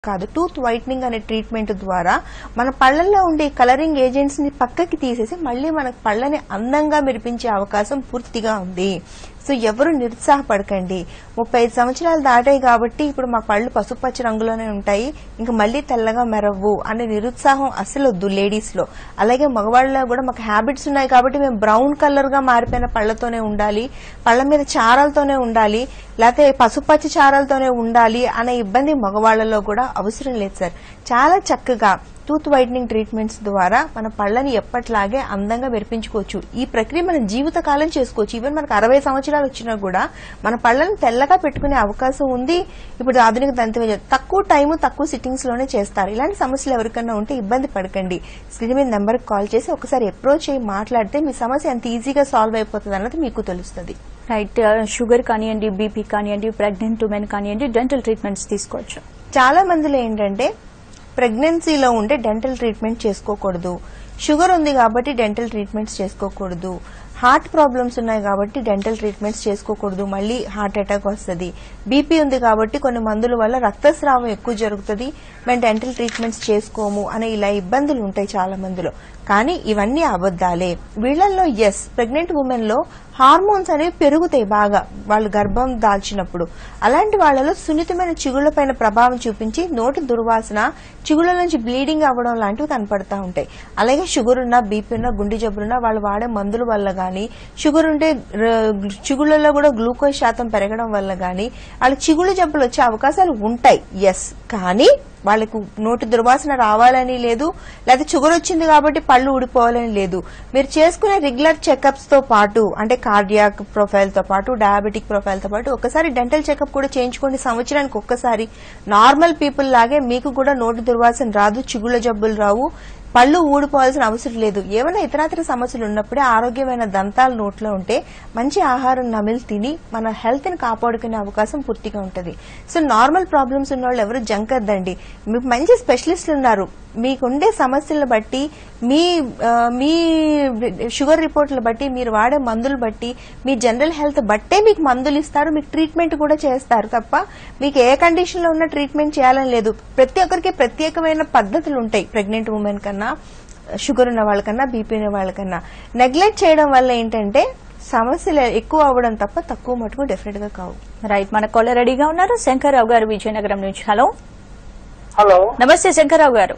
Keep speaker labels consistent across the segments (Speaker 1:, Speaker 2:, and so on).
Speaker 1: కాదు tooth whitening అనే treatment ద్వారా మన పళ్ళల్లో ఉండే కలరింగ్ ఏజెంట్స్ ని పక్కకి తీసేసి మళ్ళీ మన పళ్ళని అందంగా మెరిపించే అవకాశం పూర్తిగా ఉంది సో ఎవరు నిరుత్సాహపడకండి ముప్పై ఐదు సంవత్సరాలు దాటాయి కాబట్టి ఇప్పుడు మా పళ్ళు పసుపచ్చ రంగులోనే ఉంటాయి ఇంకా మళ్ళీ తెల్లగా మెరవ్వు అనే నిరుత్సాహం అసలు వద్దు లేడీస్ లో అలాగే మగవాళ్ళలో కూడా మాకు హ్యాబిట్స్ ఉన్నాయి కాబట్టి మేము బ్రౌన్ కలర్ గా మారిపోయిన పళ్ళతోనే ఉండాలి పళ్ళ మీద చారాలతోనే ఉండాలి లేకపోతే పసుపచ్చ చారాలతోనే ఉండాలి అనే ఇబ్బంది మగవాళ్లలో కూడా అవసరం లేదు సార్ చాలా చక్కగా టూత్ వైట్నింగ్ ట్రీట్మెంట్స్ ద్వారా మన పళ్ళని ఎప్పట్లాగే అందంగా మెరిపించుకోవచ్చు ఈ ప్రక్రియ మనం జీవితకాలం చేసుకోవచ్చు ఈవెన్ మనకు అరవై సంవత్సరాలు వచ్చినా కూడా మన పళ్ళని తెల్లగా పెట్టుకునే అవకాశం ఉంది ఇప్పుడు ఆధునిక దంత వైద్యం తక్కువ టైము తక్కువ సిట్టింగ్స్ లోనే చేస్తారు ఇలాంటి సమస్యలు ఎవరికైనా ఉంటే ఇబ్బంది పడకండి స్క్రీన్ మీద నెంబర్ కాల్ చేసి ఒకసారి అప్రోచ్ అయ్యి మాట్లాడితే మీ సమస్య ఎంత ఈజీగా సాల్వ్ అయిపోతుంది అన్నది మీకు తెలుస్తుంది
Speaker 2: రైట్ షుగర్ కానివ్వండి బీపీ కానివ్వండి ప్రెగ్నెంట్ ఉమెన్ కానివ్వండి డెంటల్ ట్రీట్మెంట్స్ తీసుకోవచ్చు
Speaker 1: చాలా మందిలో ఏంటంటే ప్రెగ్నెన్సీలో ఉంటే డెంటల్ ట్రీట్మెంట్ చేసుకోకూడదు షుగర్ ఉంది కాబట్టి డెంటల్ ట్రీట్మెంట్స్ చేసుకోకూడదు హార్ట్ ప్రాబ్లమ్స్ ఉన్నాయి కాబట్టి డెంటల్ ట్రీట్మెంట్స్ చేసుకోకూడదు మళ్ళీ హార్ట్ అటాక్ వస్తుంది బీపీ ఉంది కాబట్టి కొన్ని మందుల వల్ల రక్తస్రావం ఎక్కువ జరుగుతుంది మేము డెంటల్ ట్రీట్మెంట్స్ చేసుకోము అనే ఇలా ఇబ్బందులు ఉంటాయి చాలా మందిలో కానీ ఇవన్నీ అబద్దాలే వీళ్ళల్లో ఎస్ ప్రెగ్నెంట్ ఉమెన్ లో హార్మోన్స్ అనేవి పెరుగుతాయి బాగా వాళ్ళు గర్భం దాల్చినప్పుడు అలాంటి వాళ్ళలో సున్నితమైన చిగుళ్లపైన ప్రభావం చూపించి నోటి దుర్వాసన చిగుళ్ళ నుంచి బ్లీడింగ్ అవ్వడం లాంటివి కనపడతా ఉంటాయి అలాగే షుగర్ ఉన్నా బీపీ ఉన్నా గుండె జబ్బులున్నా వాళ్ళు వాడే మందుల వల్ల గానీ షుగర్ ఉంటే ర- చిగుళ్ళలో కూడా గ్లూకోజ్ శాతం పెరగడం వల్ల గానీ వాళ్ళకి చిగుళ్ళు జబ్బులు వచ్చే అవకాశాలు ఉంటాయి ఎస్ కానీ వాళ్ళకు నోటి దుర్వాసన రావాలని లేదు లేదా షుగర్ వచ్చింది కాబట్టి పళ్ళు ఊడిపోవాలని లేదు మీరు చేసుకునే రెగ్యులర్ చెకప్స్ తో పాటు అంటే కార్డియాక్ ప్రొఫైల్ తో పాటు డయాబెటిక్ ప్రొఫైల్ తో పాటు ఒకసారి డెంటల్ చెకప్ కూడా చేయించుకోండి సంవత్సరానికి ఒక్కసారి నార్మల్ పీపుల్ లాగే మీకు కూడా నోటి దుర్వాసన రాదు చిగుళ్ళ జబ్బులు రావు పళ్ళు ఊడిపోవాల్సిన అవసరం లేదు ఏమైనా ఇతరాతర సమస్యలు ఉన్నప్పుడే ఆరోగ్యమైన దంతాలు నోట్లో ఉంటే మంచి ఆహారం నమిలి తిని మన హెల్త్ ని కాపాడుకునే అవకాశం పూర్తిగా ఉంటుంది సో నార్మల్ ప్రాబ్లమ్స్ ఉన్న వాళ్ళు ఎవరు జంకద్దండి మీకు మంచి స్పెషలిస్టులు ఉన్నారు మీకుండే సమస్యలను బట్టి మీ ఆ, మీ షుగర్ రిపోర్ట్ల బట్టి మీరు వాడే మందులు బట్టి మీ జనరల్ హెల్త్ బట్టే మీకు మందులు ఇస్తారు మీకు ట్రీట్మెంట్ కూడా చేస్తారు తప్ప మీకు ఏ కండిషన్ లో ఉన్న ట్రీట్మెంట్ చేయాలని లేదు ప్రతి ఒక్కరికి ప్రత్యేకమైన పద్ధతులు ఉంటాయి ప్రెగ్నెంట్ ఉమెన్ కన్నా షుగర్ ఉన్న వాళ్ళకన్నా బీపీ ఉన్న వాళ్ళకన్నా నెగ్లెక్ట్ చేయడం వల్ల ఏంటంటే సమస్యలు ఎక్కువ అవ్వడం తప్ప తక్కువ మటుకు డెఫినెట్ గా కావు
Speaker 2: రైట్ మన కాలర్ రెడీగా ఉన్నారు శంకర్రావు గారు విజయనగరం నుంచి హలో
Speaker 3: హలో
Speaker 2: నమస్తే శంకర్రావు గారు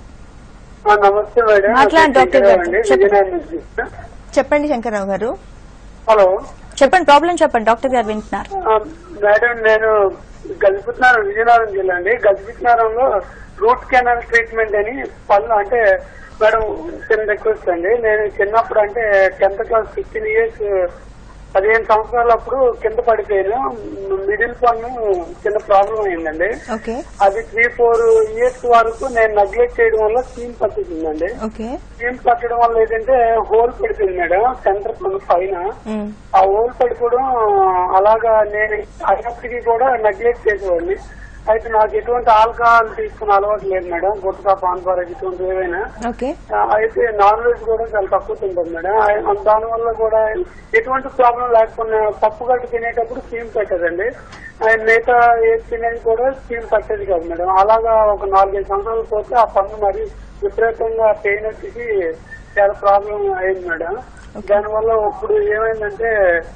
Speaker 3: ఆ, నమస్తే మేడం
Speaker 2: మాట్లాడండి, డాక్టర్ గారు.
Speaker 3: అండి,
Speaker 2: చెప్పండి.
Speaker 3: విజయనగరం నుంచి.
Speaker 1: చెప్పండి శంకర్రావు గారు
Speaker 3: హలో
Speaker 2: చెప్పండి ప్రాబ్లం చెప్పండి డాక్టర్ గారు వింటున్నారు
Speaker 3: ఆ, మేడం నేను గజపతినారం విజయనగరం జిల్లా అండి గజపతినారంలో రూట్ కెనాల్ ట్రీట్మెంట్ అని పళ్ళు అంటే మేడం చిన్న రిక్వెస్ట్ అండి నేను చిన్నప్పుడు అంటే టెన్త్ క్లాస్ ఫిఫ్టీన్ ఇయర్స్ పదిహేను సంవత్సరాలప్పుడు కింద పడిపోయాను మిడిల్ పన్ను చిన్న ప్రాబ్లం అయిందండి
Speaker 1: ఓకే
Speaker 3: అది త్రీ ఫోర్ ఇయర్స్ వరకు నేను నెగ్లెక్ట్ చేయడం వల్ల స్కీమ్ పట్టుకుందండి
Speaker 1: ఓకే
Speaker 3: స్కీమ్ పట్టడం వల్ల ఏంటంటే హోల్ పడిపోయింది మేడం సెంటర్ పన్ను పైన
Speaker 1: ఉమ్.
Speaker 3: ఆ హోల్ పడిపోవడం అలాగా నేను అయినప్పటికీ కూడా నెగ్లెక్ట్ చేసేవాడిని అయితే నాకు ఎటువంటి ఆల్కహాల్ తీసుకునే అలవాటు లేదు మేడం గుట్కా పాన్ బార్ ఇటువంటి ఏవైనా
Speaker 1: ఓకే
Speaker 3: ఆ, అయితే నాన్ వెజ్ కూడా చాలా తక్కువ తింటాం మేడం ఆ- దాని వల్ల కూడా ఎటువంటి ప్రాబ్లం లేకపోయినా పప్పు గడ్డ తినేటప్పుడు స్టీమ్ పెట్టదండి ఆ, మిగతా ఏది తినేది కూడా స్టీమ్ పట్టేది కాదు మేడం అలాగా ఒక నాలుగైదు సంవత్సరాలు పోతే ఆ పన్ను మరి విపరీతంగా పెయిన్ వచ్చేసి చాలా ప్రాబ్లం అయింది మేడం దానివల్ల ఇప్పుడు ఏమైందంటే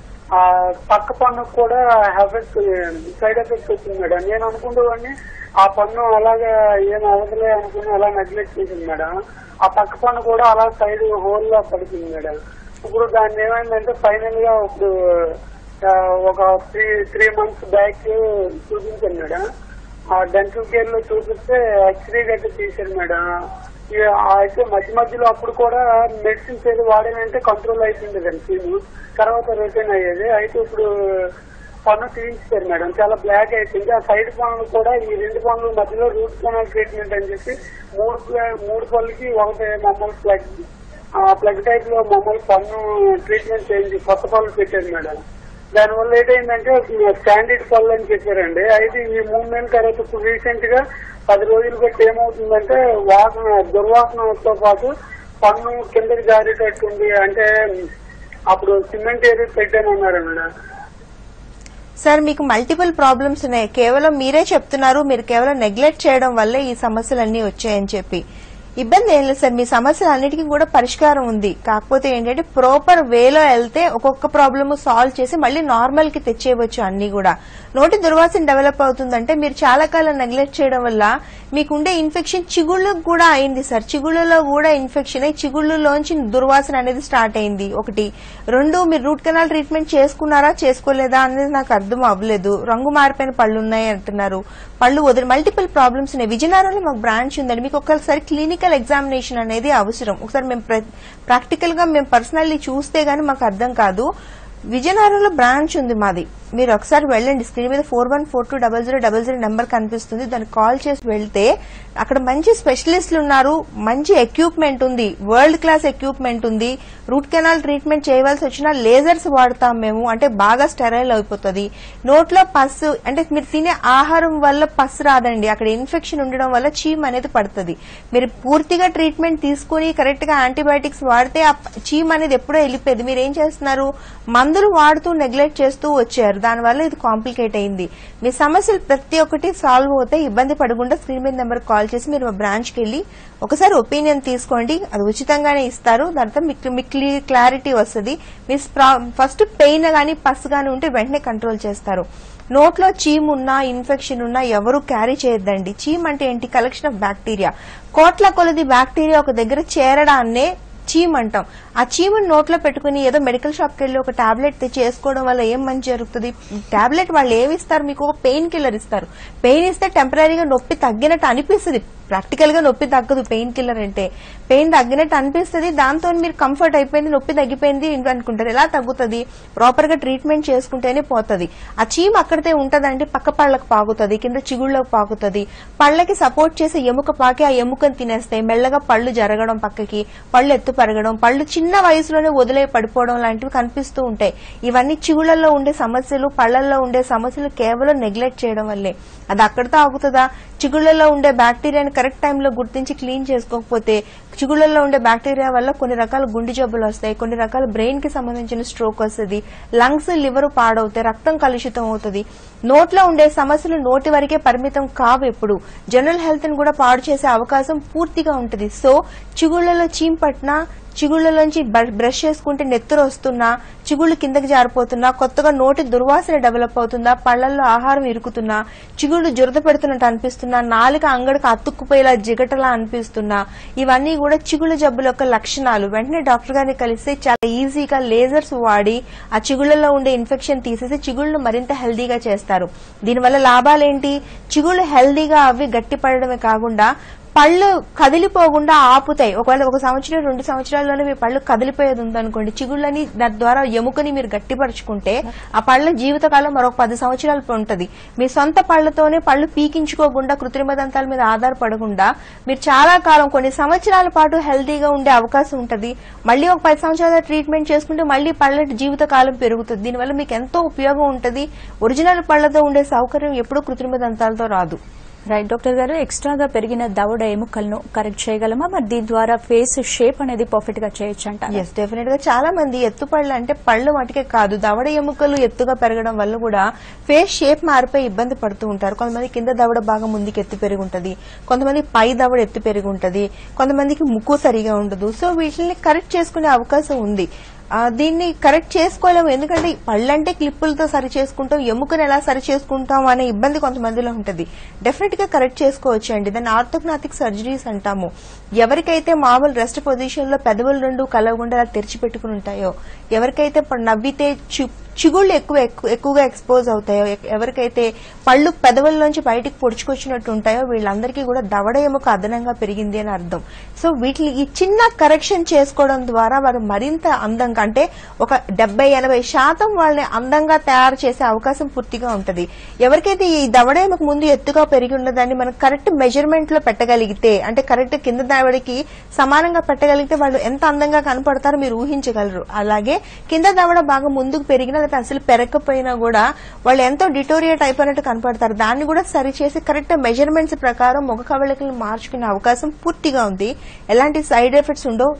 Speaker 3: ఆ పక్క పన్ను కూడా ఎఫెక్ట్ సైడ్ ఎఫెక్ట్ వచ్చింది మేడం నేను అనుకుంటున్నాన్ని ఆ పన్ను అలాగా ఏం అవదలే అనుకుని అలా నెగ్లెక్ట్ చేసింది మేడం ఆ పక్క పన్ను కూడా అలా సైడ్ హోల్ లో పడుతుంది మేడం ఇప్పుడు దాన్ని ఏమైందంటే ఫైనల్ గా ఇప్పుడు ఆ, ఒక త్రీ త్రీ మంత్స్ బ్యాక్ చూపించాను మేడం ఆ డెంటల్ కేర్ లో చూపిస్తే ఎక్స్రే గట్టి తీశారు మేడం ఇక అయితే మధ్య మధ్యలో అప్పుడు కూడా మెడిసిన్స్ ఏది వాడానంటే కంట్రోల్ అయిపోయింది దాని సీన్ తర్వాత రిటర్న్ అయ్యేది అయితే ఇప్పుడు పన్ను తీయించారు మేడం చాలా బ్లాక్ అయిపోయింది ఆ సైడ్ పనులు కూడా ఈ రెండు పనుల మధ్యలో రూట్ కెనాల్ ట్రీట్మెంట్ అని చెప్పి మూడు ప్ల- మూడు పళ్ళకి ఒకటి మమ్మల్ని ప్లగ్ ఆ ప్లగ్ టైప్ లో మమ్మల్ని పన్ను ట్రీట్మెంట్ చేయించి కొత్త పళ్ళు పెట్టారు మేడం దానివల్ల ఏంటంటే స్టాండర్డ్ పళ్ళు అని చెప్పారండి అయితే ఈ మూడు నెలల తర్వాత ఇప్పుడు రీసెంట్ గా పది రోజులు బట్టి ఏమవుతుందంటే వాసన దుర్వాసనతో పాటు పన్ను కిందకి జారేటట్టుంది అంటే అప్పుడు సిమెంట్ ఏది పెట్టాను అన్నారు మేడం
Speaker 1: సార్ మీకు మల్టిపుల్ ప్రాబ్లమ్స్ ఉన్నాయి కేవలం మీరే చెప్తున్నారు మీరు కేవలం నెగ్లెక్ట్ చేయడం వల్లే ఈ సమస్యలన్నీ వచ్చాయని చెప్పి ఇబ్బంది ఏం లేదు సార్ మీ సమస్యలు అన్నిటికీ కూడా పరిష్కారం ఉంది కాకపోతే ఏంటంటే ప్రాపర్ వేలో వెళ్తే ఒక్కొక్క ప్రాబ్లమ్ సాల్వ్ చేసి మళ్ళీ నార్మల్ కి తెచ్చేయవచ్చు అన్ని కూడా నోటి దుర్వాసన డెవలప్ అవుతుందంటే మీరు చాలా కాలం నెగ్లెక్ట్ చేయడం వల్ల మీకుండే ఇన్ఫెక్షన్ చిగుళ్ళకు కూడా అయింది సార్ చిగుళ్ళలో కూడా ఇన్ఫెక్షన్ అయి చిగుళ్ళలోంచి దుర్వాసన అనేది స్టార్ట్ అయింది ఒకటి రెండు మీరు రూట్ కెనాల్ ట్రీట్మెంట్ చేసుకున్నారా చేసుకోలేదా అనేది నాకు అర్థం అవ్వలేదు రంగు మారిపోయిన పళ్ళు ఉన్నాయి అంటున్నారు పళ్ళు వదిలి మల్టిపుల్ ప్రాబ్లమ్స్ ఉన్నాయి విజయనగరంలో మాకు బ్రాంచ్ ఉందండి మీకు ఒకసారి క్లినికల్ ఎగ్జామినేషన్ అనేది అవసరం ఒకసారి మేము ప్రాక్టికల్ గా మేము పర్సనల్లీ చూస్తే గానీ మాకు అర్థం కాదు విజయనగరంలో బ్రాంచ్ ఉంది మాది మీరు ఒకసారి వెళ్ళండి స్క్రీన్ మీద four one four two double zero double zero number కనిపిస్తుంది దానికి కాల్ చేసి వెళ్తే అక్కడ మంచి స్పెషలిస్టులు ఉన్నారు మంచి ఎక్విప్మెంట్ ఉంది వరల్డ్ క్లాస్ ఎక్విప్మెంట్ ఉంది రూట్ కెనాల్ ట్రీట్మెంట్ చేయవలసి వచ్చినా లేజర్స్ వాడతాం మేము అంటే బాగా స్టెరైల్ అయిపోతుంది నోట్లో పస్సు అంటే మీరు తినే ఆహారం వల్ల పస్సు రాదండి అక్కడ ఇన్ఫెక్షన్ ఉండడం వల్ల చీమ్ అనేది పడుతుంది మీరు పూర్తిగా ట్రీట్మెంట్ తీసుకుని కరెక్ట్ గా యాంటీబయాటిక్స్ వాడితే ఆ చీమ్ అనేది ఎప్పుడో వెళ్ళిపోయేది మీరు ఏం చేస్తున్నారు మందులు వాడుతూ నెగ్లెక్ట్ చేస్తూ వచ్చారు దానివల్ల ఇది కాంప్లికేట్ అయింది మీ సమస్యలు ప్రతి ఒక్కటి సాల్వ్ అవుతాయి ఇబ్బంది పడకుండా స్క్రీన్ మీద నెంబర్ కాల్ చేసి మీరు మా బ్రాంచ్ కి వెళ్ళి ఒకసారి ఒపీనియన్ తీసుకోండి అది ఉచితంగానే ఇస్తారు దాంతో మీకు మీకు క్లారిటీ వస్తుంది మీ ఫస్ట్ పెయిన్ గానీ పస్ గానీ ఉంటే వెంటనే కంట్రోల్ చేస్తారు నోట్లో చీమ్ ఉన్నా ఇన్ఫెక్షన్ ఉన్నా ఎవరు క్యారీ చేయొద్దండి చీమ్ అంటే ఏంటి కలెక్షన్ ఆఫ్ బ్యాక్టీరియా కోట్ల కొలది బ్యాక్టీరియా ఒక దగ్గర చేరడాన్నే చీమ్ అంటాం ఆ చీమను నోట్లో పెట్టుకుని ఏదో మెడికల్ షాప్కి వెళ్ళి ఒక టాబ్లెట్ తెచ్చి వేసుకోవడం వల్ల ఏం మంచి జరుగుతుంది టాబ్లెట్ వాళ్ళు ఏమి ఇస్తారు మీకు ఒక పెయిన్ కిల్లర్ ఇస్తారు పెయిన్ ఇస్తే టెంపరీగా నొప్పి తగ్గినట్టు అనిపిస్తుంది ప్రాక్టికల్ గా నొప్పి తగ్గదు పెయిన్ కిల్లర్ అంటే పెయిన్ తగ్గినట్టు అనిపిస్తుంది దాంతో మీరు కంఫర్ట్ అయిపోయింది నొప్పి తగ్గిపోయింది అనుకుంటారు ఎలా తగ్గుతుంది ప్రాపర్ గా ట్రీట్మెంట్ చేసుకుంటేనే పోతుంది ఆ చీమ అక్కడితే ఉంటదంటే పక్క పళ్ళకు పాకుతుంది కింద చిగుళ్ళకు పాకుతుంది పళ్ళకి సపోర్ట్ చేసే ఎముక పాకి ఆ ఎముకను తినేస్తాయి మెల్లగా పళ్ళు జరగడం పక్కకి పళ్ళు ఎత్తు పెరగడం పళ్ళు చిన్న వయసులోనే వదిలే పడిపోవడం లాంటివి కనిపిస్తూ ఉంటాయి ఇవన్నీ చిగుళ్ళల్లో ఉండే సమస్యలు పళ్ళల్లో ఉండే సమస్యలు కేవలం నెగ్లెక్ట్ చేయడం వల్లే అది అక్కడితో ఆగుతుందా చిగుళ్ళలో ఉండే బ్యాక్టీరియాని కరెక్ట్ టైంలో గుర్తించి క్లీన్ చేసుకోకపోతే చిగుళ్ళలో ఉండే బ్యాక్టీరియా వల్ల కొన్ని రకాల గుండె జబ్బులు వస్తాయి కొన్ని రకాల బ్రెయిన్ కి సంబంధించిన స్ట్రోక్ వస్తుంది లంగ్స్ లివర్ పాడవుతాయి రక్తం కలుషితం అవుతుంది నోట్లో ఉండే సమస్యలు నోటి వరకే పరిమితం కావు ఎప్పుడు జనరల్ హెల్త్ ని కూడా పాడు చేసే అవకాశం పూర్తిగా ఉంటుంది సో చిగుళ్ళలో చీమ్ పట్టినా చిగుళ్ళలోంచి బ- బ్రష్ చేసుకుంటే నెత్తురు వస్తున్నా చిగుళ్ళు కిందకి జారిపోతున్నా కొత్తగా నోటి దుర్వాసన డెవలప్ అవుతుందా పళ్లల్లో ఆహారం ఇరుకుతున్నా చిగుళ్ళు దురద పెడుతున్నట్టు అనిపిస్తున్నా నాలుక అంగడికి అతుక్కుపోయేలా జిగటలా అనిపిస్తున్నా ఇవన్నీ కూడా చిగుళ్ళ జబ్బుల యొక్క లక్షణాలు వెంటనే డాక్టర్ గారిని కలిస్తే చాలా ఈజీగా లేజర్స్ వాడి ఆ చిగుళ్ళలో ఉండే ఇన్ఫెక్షన్ తీసేసి చిగుళ్ళు మరింత హెల్దీగా చేస్తారు దీనివల్ల లాభాలేంటి చిగుళ్ళు హెల్దీగా అవి గట్టిపడడమే కాకుండా పళ్ళు కదిలిపోకుండా ఆపుతాయి ఒకవేళ ఒక సంవత్సరం రెండు సంవత్సరాల్లోనే మీ పళ్ళు కదిలిపోయేది ఉందనుకోండి చిగుళ్ళని దాని ద్వారా ఎముకని మీరు గట్టిపరుచుకుంటే ఆ పళ్ళ జీవితకాలం మరొక పది సంవత్సరాలు ఉంటది మీ సొంత పళ్ళతోనే పళ్ళు పీకించుకోకుండా కృత్రిమ దంతాల మీద ఆధారపడకుండా మీరు చాలా కాలం కొన్ని సంవత్సరాల పాటు హెల్తీగా ఉండే అవకాశం ఉంటది మళ్ళీ ఒక పది సంవత్సరాల ట్రీట్మెంట్ చేసుకుంటే మళ్ళీ పళ్ళ జీవితకాలం పెరుగుతుంది దీనివల్ల మీకు ఎంతో ఉపయోగం ఉంటది ఒరిజినల్ పళ్ళతో ఉండే సౌకర్యం ఎప్పుడూ కృత్రిమ దంతాలతో రాదు
Speaker 2: రైట్ డాక్టర్ గారు ఎక్స్ట్రాగా పెరిగిన దవడ ఎముకలను కరెక్ట్ చేయగలమా మరి దీని ద్వారా ఫేస్ షేప్ అనేది పర్ఫెక్ట్ గా చేయొచ్చు అంట
Speaker 1: ఎస్ డెఫినెట్ గా చాలా మంది ఎత్తుపళ్ళు అంటే పళ్ళు మటుకే కాదు దవడ ఎముకలు ఎత్తుగా పెరగడం వల్ల కూడా ఫేస్ షేప్ మారిపోయి ఇబ్బంది పడుతూ ఉంటారు కొంతమంది కింద దవడ బాగా ముందుకు ఎత్తు పెరిగి ఉంటది కొంతమంది పై దవడ ఎత్తు పెరిగి ఉంటది కొంతమందికి ముక్కు సరిగా ఉండదు సో వీటిని కరెక్ట్ చేసుకునే అవకాశం ఉంది ఆ, దీన్ని కరెక్ట్ చేసుకోలేము ఎందుకంటే పళ్ళంటే క్లిప్పులతో సరి చేసుకుంటాం ఎముకను ఎలా సరి చేసుకుంటాం అనే ఇబ్బంది కొంతమందిలో ఉంటుంది డెఫినెట్ గా కరెక్ట్ చేసుకోవచ్చు అండి దాన్ని ఆర్థోగ్నాటిక్ సర్జరీస్ అంటాము ఎవరికైతే మామూలు రెస్ట్ పొజిషన్ లో పెదవులు రెండు కలవకుండా అలా తెరిచిపెట్టుకుని ఉంటాయో ఎవరికైతే ప- నవ్వితే చి- చిగుళ్ళు ఎక్కువ ఎక్కు- ఎక్కువగా ఎక్స్పోజ్ అవుతాయో ఎక్- ఎవరికైతే పళ్ళు పెదవుల్లోంచి బయటికి పొడుచుకొచ్చినట్టు ఉంటాయో వీళ్ళందరికీ కూడా దవడ ఎముక అదనంగా పెరిగింది అని అర్థం సో వీటిని ఈ చిన్న కరెక్షన్ చేసుకోవడం ద్వారా వారు మరింత అందంగా అంటే ఒక డెబ్బై ఎనభై శాతం వాళ్ళని అందంగా తయారు చేసే అవకాశం పూర్తిగా ఉంటది ఎవరికైతే ఈ దవడ ఎముక ముందు ఎత్తుగా పెరిగి ఉన్నదాన్ని మనం కరెక్ట్ మెజర్మెంట్ లో పెట్టగలిగితే అంటే కరెక్ట్ కింద దవడకి సమానంగా పెట్టగలిగితే వాళ్ళు ఎంత అందంగా కనపడతారో మీరు ఊహించగలరు అలాగే కింద దవడ బాగా ముందుకు పెరిగినా లేకపోతే అసలు పెరగకపోయినా కూడా వాళ్ళు ఎంతో డిటోరియేట్ అయిపోయినట్టు కనపడతారు దాన్ని కూడా సరిచేసి కరెక్ట్ మెజర్మెంట్స్ ప్రకారం ముఖ కవళికలను మార్చుకునే అవకాశం పూర్తిగా ఉంది ఎలాంటి సైడ్ ఎఫెక్ట్స్ ఉండవు ఇది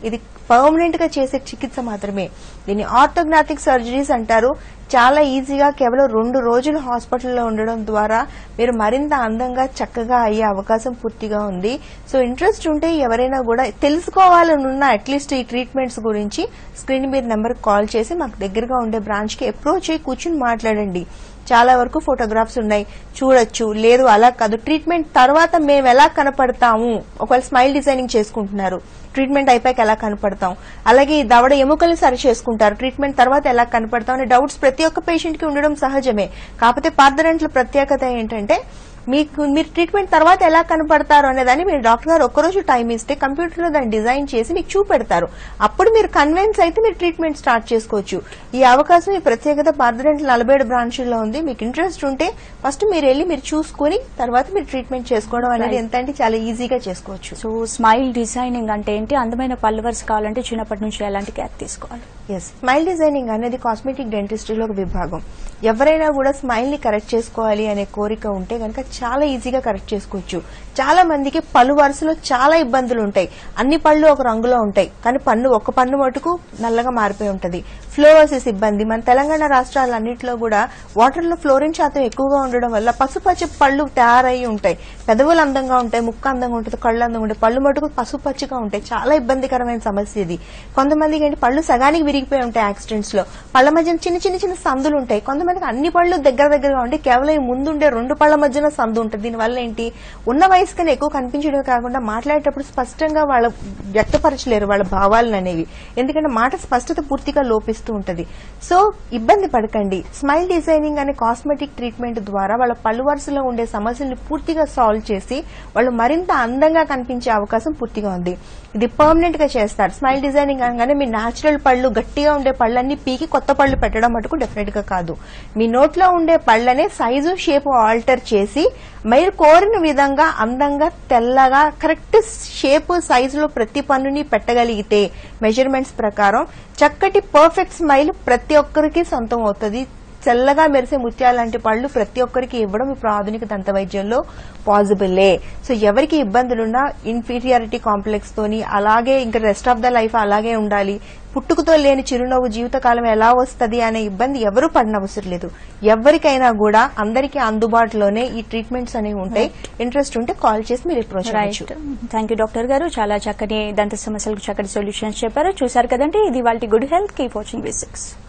Speaker 1: పర్మనెంట్ గా చేసే చికిత్స మాత్రమే దీన్ని ఆర్థోగ్నాటిక్ సర్జరీస్ అంటారు చాలా ఈజీగా కేవలం రెండు రోజులు హాస్పిటల్లో ఉండడం ద్వారా మీరు మరింత అందంగా చక్కగా అయ్యే అవకాశం పూర్తిగా ఉంది సో ఇంట్రెస్ట్ ఉంటే ఎవరైనా కూడా తెలుసుకోవాలని ఉన్న అట్లీస్ట్ ఈ ట్రీట్మెంట్స్ గురించి స్క్రీన్ మీద నెంబర్ కాల్ చేసి మాకు దగ్గరగా ఉండే బ్రాంచ్ కి అప్రోచ్ అయ్యి కూర్చుని మాట్లాడండి చాలా వరకు ఫోటోగ్రాఫ్స్ ఉన్నాయి చూడొచ్చు లేదు అలా కాదు ట్రీట్మెంట్ తర్వాత మేము ఎలా కనపడతాము ఒకవేళ స్మైల్ డిజైనింగ్ చేసుకుంటున్నారు ట్రీట్మెంట్ అయిపోయాక ఎలా కనపడతాం అలాగే ఈ దవడ ఎముకలు సరి చేసుకుంటారు ట్రీట్మెంట్ తర్వాత ఎలా కనపడతాం అనే డౌట్స్ ప్రతి ఒక్క పేషెంట్ కి ఉండడం సహజమే కాకపోతే పార్దరెంట్ల ప్రత్యేకత ఏంటంటే మీకు మీరు ట్రీట్మెంట్ తర్వాత ఎలా కనపడతారు అనేదాన్ని మీరు డాక్టర్ గారు ఒక్కరోజు టైం ఇస్తే కంప్యూటర్ లో దాన్ని డిజైన్ చేసి మీకు చూపెడతారు అప్పుడు మీరు కన్విన్స్ అయితే మీరు ట్రీట్మెంట్ స్టార్ట్ చేసుకోవచ్చు ఈ అవకాశం ఈ ప్రత్యేకత పార్దరెంట్ నలభై ఏడు బ్రాంచుల్లో ఉంది మీకు ఇంట్రెస్ట్ ఉంటే ఫస్ట్ మీరు వెళ్ళి మీరు చూసుకుని తర్వాత మీరు ట్రీట్మెంట్ చేసుకోవడం అనేది
Speaker 2: Right.
Speaker 1: ఎంత అంటే చాలా ఈజీగా చేసుకోవచ్చు
Speaker 2: సో స్మైల్ డిజైనింగ్ అంటే ఏంటి అందమైన పల్లవర్స్ కావాలంటే చిన్నప్పటి నుంచి ఎలాంటి కేర్ తీసుకోవాలి
Speaker 1: ఎస్ స్మైల్ డిజైనింగ్ అనేది కాస్మెటిక్ డెంటిస్ట్రీలో ఒక విభాగం ఎవరైనా కూడా స్మైల్ ని కరెక్ట్ చేసుకోవాలి అనే కోరిక ఉంటే కనుక చాలా ఈజీగా కరెక్ట్ చేసుకోవచ్చు చాలా మందికి పలు వరుసలో చాలా ఇబ్బందులు ఉంటాయి అన్ని పళ్ళు ఒక రంగులో ఉంటాయి కానీ పన్ను ఒక పన్ను మటుకు నల్లగా మారిపోయి ఉంటది ఫ్లోరోసిస్ ఇబ్బంది మన తెలంగాణ రాష్ట్రాలన్నింటిలో కూడా వాటర్ లో ఫ్లోరిన్ శాతం ఎక్కువగా ఉండడం వల్ల పసుపచ్చ పళ్ళు తయారయ్యి ఉంటాయి పెదవులు అందంగా ఉంటాయి ముక్క అందంగా ఉంటుంది కళ్ళు అందంగా ఉంటాయి పళ్ళు మటుకు పసుపచ్చగా ఉంటాయి చాలా ఇబ్బందికరమైన సమస్య ఇది కొంతమందికి ఏంటి పళ్ళు సగానికి విరిగిపోయి ఉంటాయి యాక్సిడెంట్స్ లో పళ్ళ మధ్యన చిన్న చిన్న చిన్న సందులు ఉంటాయి కొంతమందికి అన్ని పళ్ళు దగ్గర దగ్గరగా ఉంటాయి కేవలం ఈ ముందుండే రెండు పళ్ళ మధ్యన సందు ఉంటుంది దీనివల్ల ఏంటి ఉన్న వయసు కన్నా ఎక్కువ కనిపించడమే కాకుండా మాట్లాడేటప్పుడు స్పష్టంగా వాళ్ళ వ్యక్తపరచలేరు వాళ్ళ భావాలను అనేవి ఎందుకంటే మాట స్పష్టత పూర్తిగా లోపిస్తూ ఉంటది సో ఇబ్బంది పడకండి స్మైల్ డిజైనింగ్ అనే కాస్మెటిక్ ట్రీట్మెంట్ ద్వారా వాళ్ళ పళ్ళు వరుసలో ఉండే సమస్యల్ని పూర్తిగా సాల్వ్ చేసి వాళ్ళు మరింత అందంగా కనిపించే అవకాశం పూర్తిగా ఉంది ఇది పర్మనెంట్ గా చేస్తారు స్మైల్ డిజైనింగ్ అనగానే మీ నేచురల్ పళ్ళు గట్టిగా ఉండే పళ్ళన్ని పీకి కొత్త పళ్ళు పెట్టడం మటుకు డెఫినెట్ గా కాదు మీ నోట్లో ఉండే పళ్ళనే సైజు షేప్ ఆల్టర్ చేసి మీరు కోరిన విధంగా అందంగా తెల్లగా కరెక్ట్ షేప్ సైజులో ప్రతి పన్నుని పెట్టగలిగితే మెజర్మెంట్స్ ప్రకారం చక్కటి పర్ఫెక్ట్ స్మైల్ ప్రతి ఒక్కరికి సొంతం అవుతుంది తెల్లగా మెరిసే ముత్యాల లాంటి పళ్ళు ప్రతి ఒక్కరికి ఇవ్వడం ఇప్పుడు ఆధునిక దంత వైద్యంలో పాసిబుల్లే సో ఎవరికి ఇబ్బందులున్నా ఇన్ఫీరియారిటీ కాంప్లెక్స్ తోని అలాగే ఇంకా రెస్ట్ ఆఫ్ ద లైఫ్ అలాగే ఉండాలి పుట్టుకతో లేని చిరునవ్వు జీవితకాలం ఎలా వస్తది అనే ఇబ్బంది ఎవరు పడనవసరం లేదు ఎవరికైనా కూడా అందరికీ అందుబాటులోనే ఈ ట్రీట్మెంట్స్ అనేవి ఉంటాయి ఇంట్రెస్ట్ ఉంటే కాల్ చేసి మీరు approach
Speaker 2: right thank you doctor గారు చాలా చక్కని దంత సమస్యలకు చక్కటి సొల్యూషన్స్ చెప్పారు చూసారు కదండి ఇది వాళ్ళ good health keep watching V six